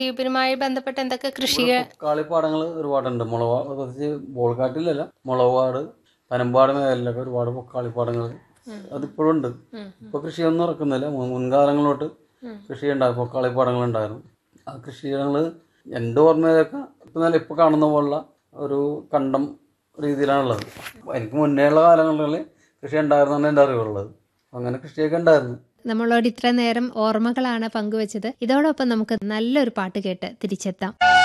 ദ്വീപിനുമായി ബന്ധപ്പെട്ട് എന്തൊക്കെ കൃഷി പൊക്കാളിപ്പാടങ്ങൾ ഒരുപാടുണ്ട് മുളവ പ്രത്യേകിച്ച് ബോൾക്കാട്ടിലല്ല മുളവാട് പനമ്പാട് മേഖലയിലൊക്കെ ഒരുപാട് പൊക്കാളിപ്പാടങ്ങൾ അതിപ്പോഴും ഉണ്ട് ഇപ്പൊ കൃഷിയൊന്നും ഇറക്കുന്നില്ല മുൻ- മുൻകാലങ്ങളോട്ട് കൃഷി ഉണ്ടായി പൊക്കാളിപ്പാടങ്ങൾ ഉണ്ടായിരുന്നു ആ കൃഷികൾ എൻ്റെ ഓർമ്മയിലൊക്കെ ഇപ്പം നല്ല ഇപ്പോൾ കാണുന്ന പോലുള്ള ഒരു കണ്ടം രീതിയിലാണുള്ളത് എനിക്ക് മുന്നേ ഉള്ള കാലങ്ങളിൽ കൃഷി ഉണ്ടായിരുന്നാണ് എൻ്റെ അറിവുള്ളത് അങ്ങനെ കൃഷിയൊക്കെ ഉണ്ടായിരുന്നു നമ്മളോട് ഇത്ര നേരം ഓർമ്മകളാണ് പങ്കുവച്ചത് ഇതോടൊപ്പം നമുക്ക് നല്ലൊരു പാട്ട് കേട്ട് തിരിച്ചെത്താം